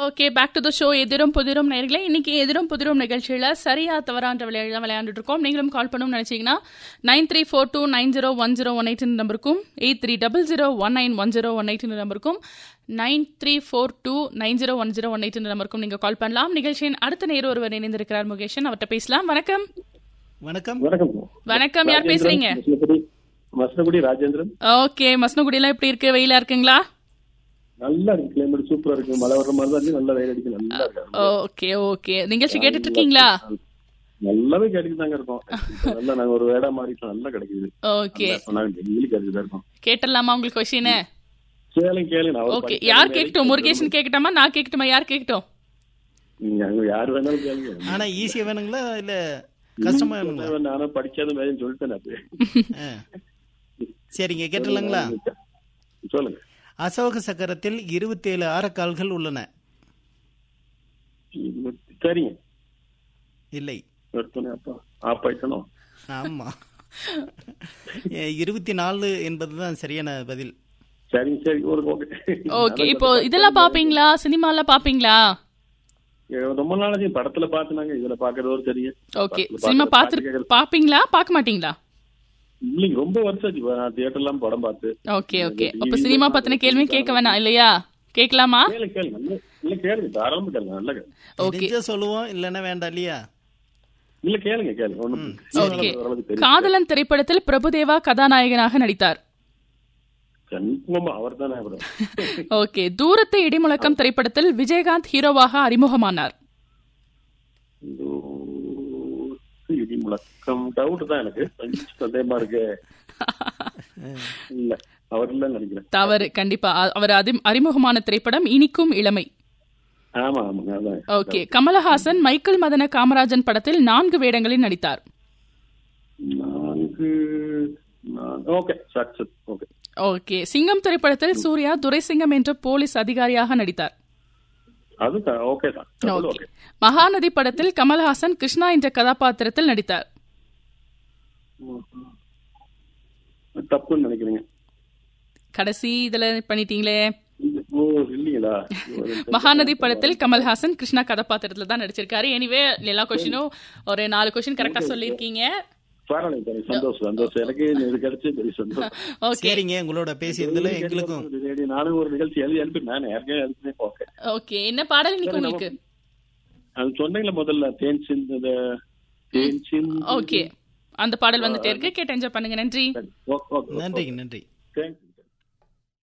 Okay back to the show எதிரும் புதிரும் நேர்களே இன்னைக்கு எதிரும் புதிரும் நிகழ்ச்சியில சரியா தவறான்ற விளையாட்டு தான் விளையாண்டுட்டு இருக்கோம் நீங்களும் கால் பண்ணணும்னு நினைச்சீங்கன்னா nine three four two nine zero one zero one eight நம்பருக்கும் eight three double zero one nine one zero one eight நம்பருக்கும் nine three four two nine zero one zero one eight நம்பருக்கும் நீங்க கால் பண்ணலாம் நிகழ்ச்சியின் அடுத்த நேர் ஒருவர் இணைந்திருக்கிறார் முகேஷன் அவர்கிட்ட பேசலாம் வணக்கம் வணக்கம் வணக்கம் வணக்கம் யார் பேசுறீங்க மசனகுடி மசனகுடி ராஜேந்திரன் ஓகே மசனகுடியெல்லாம் எப்படி இருக்கு வெயிலா இருக்குங்களா நல்லா இருக்கு கிளைமேட் சூப்பரா இருக்கு மழை வர்ற மாதிரி தான் இருக்கு நல்லா வெயில் அடிக்கு நல்லா இருக்கு ஓகே ஓகே நிகழ்ச்சி கேட்டுட்டு இருக்கீங்களா நல்லாவே கிடைக்கு தாங்க இருக்கோம் இப்ப நல்லா நாங்க ஒரு வேடா மாறிட்டோம் நல்லா கிடைக்குது ஓகே நல்லா இப்ப நாங்க டெய்லி கிடைச்சுதான் இருக்கோம் கேட்டலாமா உங்களுக்கு கொஸ்டின் கேளுங்க கேளுங்க நான் ஒரு ஓகே படிக்காத யார் வேலைக்கு கேட்கட்டும் முருகேஷன் கேட்கட்டாமா நான் கேட்கட்டுமா யார் கேட்கட்டும் நீங்க அங்க யார் வேணாலும் கேளுங்க ஆனா ஈஸியா வேணுங்களா இல்ல கஷ்டமா வேணுங்களா நானும் படிக்காத வேலைன்னு சொல்லிட்டேன் அப்பயே. ஆ. சரிங்க கேட்டுலாங்களா சொல்லுங்க அசோக சக்கரத்தில் இருபத்தேழு ஆரக்கால்கள் உள்ளன இருபத்தி- சரிங்க இல்லை எடுத்தோன்னே அப்பா ஆப் ஆயிட்டணும் ஆமா இருபத்தி நாலு என்பதுதான் சரியான பதில் சரிங்க சரி ஒரு ஓகே ஓகே இப்போ இதெல்லாம் பாப்பீங்களா சினிமால பாப்பீங்களா ரொம்ப நாளைக்கு படத்துல பாத்துனாங்க இதுல பாக்குறது ஒரு சரிங்க ஓகே படத்துல சினிமா பாக்குறது, பாத்து பாட்டு கேக்குறது. பாப்பீங்களா பார்க்க மாட்டீங்களா இல்லைங்க ரொம்ப வருஷம் ஆச்சு இப்ப நான் தியேட்டர்லாம் படம் பார்த்து ஓகே ஓகே அப்ப சினிமா பத்தின கேள்வி கேட்க வேணாம் இல்லையா கேட்கலாமா கேளுங்க கேளுங்க நல்ல- இல்ல கேளுங்க தாராளமா கேளுங்க நல்ல கேளுங்க ஓகே தெரிஞ்சா சொல்லுவோம் இல்லைன்னா வேண்டாம் இல்லையா இல்ல கேளுங்க கேளுங்க ஒண்ணும் ஓகே ஓரளவுக்கு தெரியும் காதலன் திரைப்படத்தில் பிரபுதேவா கதாநாயகனாக நடித்தார் கன்ஃபார்மா அவர் தானே அவர் ஓகே தூரத்து இடிமுழக்கம் திரைப்படத்தில் விஜயகாந்த் ஹீரோவாக அறிமுகமானார் இடி முழக்கம் டவுட் தான் எனக்கு கொஞ்சம் சந்தேகமா இருக்கு இல்ல அவர் இல்லன்னு நினைக்கிறேன் தவறு கண்டிப்பா அ- அவர் அதி- அறிமுகமான திரைப்படம் இனிக்கும் இளமை ஆமா ஆமாங்க அதான் ஓகே கமலஹாசன் மைக்கேல் மதன காமராஜன் படத்தில் நான்கு வேடங்களில் நடித்தார் நான்கு ஓகே சக்சஸ் ஓகே ஓகே சிங்கம் திரைப்படத்தில் சூர்யா துரைசிங்கம் என்ற போலீஸ் அதிகாரியாக நடித்தார் அது ஓகே தான் ஓகே ஓகே மகாநதி படத்தில் கமல்ஹாசன் கிருஷ்ணா என்ற கதாபாத்திரத்தில் நடித்தார் தப்புன்னு நினைக்கிறீங்க கடைசி இதுல பண்ணிட்டீங்களே ஓ இல்லீங்களா மகாநதி படத்தில் கமல்ஹாசன் கிருஷ்ணா கதாபாத்திரத்துல தான் நடிச்சிருக்காரு எனிவே எல்லா கொஸ்டினும் ஒரு நாலு கொஸ்டின் கரெக்டா சொல்லியிருக்கீங்க பரவாயில்ல பரவாயில்ல. சந்தோஷம் சந்தோஷம் எனக்கு இது கிடைச்சு பெரிய சந்தோஷம் ஓகே சரிங்க உங்களோட பேசியதுல எங்களுக்கும் சரி, நானும் ஒரு நிகழ்ச்சி எழுதி அனுப்பி நான் ஏற்கனவே எழுதினே ஓகே ஓகே என்ன பாடல் இன்னைக்கு உங்களுக்கு அது சொன்னீங்களா முதல்ல தேன் சிந்து தேன் சிந்து ஓகே அந்த பாடல் வந்துட்டே இருக்கு கேட்டு என்ஜாய் பண்ணுங்க நன்றி ஓகே ஓகே நன்றிங்க நன்றி தேங்க்யூ